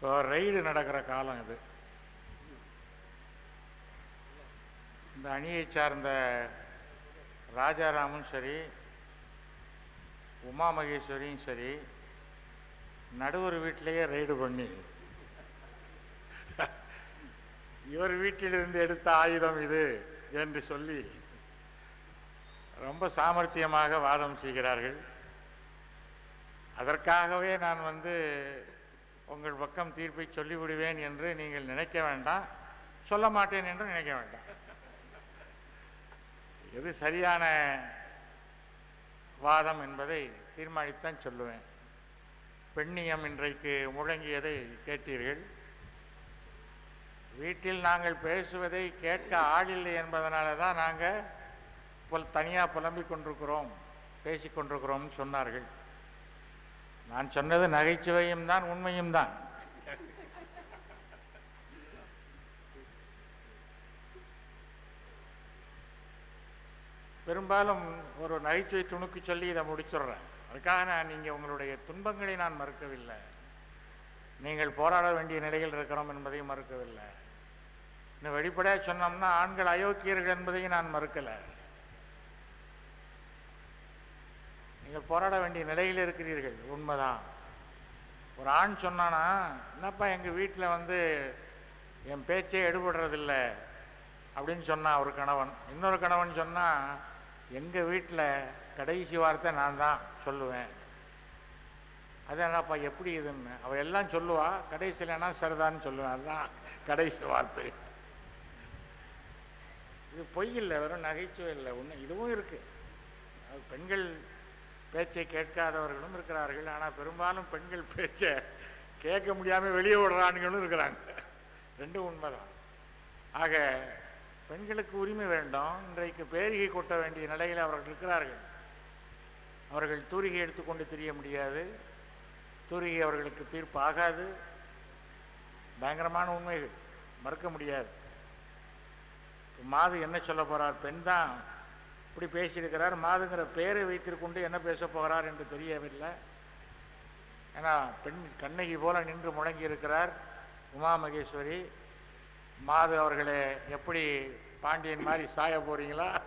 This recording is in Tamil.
இப்போ ரைடு நடக்கிற காலம் இது இந்த அணியை சார்ந்த ராஜாராமும் சரி உமா மகேஸ்வரியும் சரி நடுவர் வீட்டிலேயே ரைடு பண்ணி இவர் வீட்டிலிருந்து எடுத்த ஆயுதம் இது என்று சொல்லி ரொம்ப சாமர்த்தியமாக வாதம் செய்கிறார்கள் அதற்காகவே நான் வந்து உங்கள் பக்கம் தீர்ப்பை சொல்லிவிடுவேன் என்று நீங்கள் நினைக்க வேண்டாம் சொல்ல மாட்டேன் என்று நினைக்க வேண்டாம் எது சரியான வாதம் என்பதை தீர்மானித்தான் சொல்லுவேன் பெண்ணியம் இன்றைக்கு முழங்கியதை கேட்டீர்கள் வீட்டில் நாங்கள் பேசுவதை கேட்க ஆளில்லை என்பதனால தான் நாங்கள் புல் தனியாக புலம்பிக் கொண்டிருக்கிறோம் பேசிக் கொண்டிருக்கிறோம்னு சொன்னார்கள் நான் சொன்னது நகைச்சுவையும் தான் உண்மையும் தான் பெரும்பாலும் ஒரு நகைச்சுவை துணுக்கு சொல்லி இதை முடிச்சிடுறேன் அதுக்காக நான் நீங்கள் உங்களுடைய துன்பங்களை நான் மறுக்கவில்லை நீங்கள் போராட வேண்டிய நிலையில் இருக்கிறோம் என்பதையும் மறுக்கவில்லை இன்னும் வெளிப்படையாக சொன்னோம்னா ஆண்கள் அயோக்கியர்கள் என்பதையும் நான் மறுக்கலை நீங்கள் போராட வேண்டிய நிலையில் இருக்கிறீர்கள் உண்மைதான் ஒரு ஆண் சொன்னானா என்னப்பா எங்கள் வீட்டில் வந்து என் பேச்சே எடுபடுறதில்ல அப்படின்னு சொன்னான் ஒரு கணவன் இன்னொரு கணவன் சொன்னால் எங்கள் வீட்டில் கடைசி வார்த்தை நான் தான் சொல்லுவேன் அது என்னப்பா எப்படி இதுன்னு அவள் எல்லாம் சொல்லுவா கடைசியில் என்ன சரிதான்னு சொல்லுவேன் அதுதான் கடைசி வார்த்தை இது பொய் இல்லை வெறும் நகைச்சுவை இல்லை ஒன்று இதுவும் இருக்குது அது பெண்கள் பேச்சை கேட்காதவர்களும் இருக்கிறார்கள் ஆனால் பெரும்பாலும் பெண்கள் பேச்சை கேட்க முடியாமல் வெளியே விடுற ஆண்களும் இருக்கிறாங்க ரெண்டும் உண்மைதான் ஆக பெண்களுக்கு உரிமை வேண்டும் இன்றைக்கு பேரிகை கொட்ட வேண்டிய நிலையில் அவர்கள் இருக்கிறார்கள் அவர்கள் தூரிகை எடுத்துக்கொண்டு தெரிய முடியாது தூரிகை அவர்களுக்கு தீர்ப்பு ஆகாது பயங்கரமான உண்மைகள் மறுக்க முடியாது மாது என்ன சொல்ல போகிறார் பெண் தான் இப்படி பேசியிருக்கிறார் மாதுங்கிற பெயரை வைத்திருக்கொண்டு என்ன பேச போகிறார் என்று தெரியவில்லை ஏன்னா பெண் கண்ணகி போல நின்று முழங்கி இருக்கிறார் உமா மகேஸ்வரி மாது அவர்களே எப்படி பாண்டியன் மாதிரி சாய போறீங்களா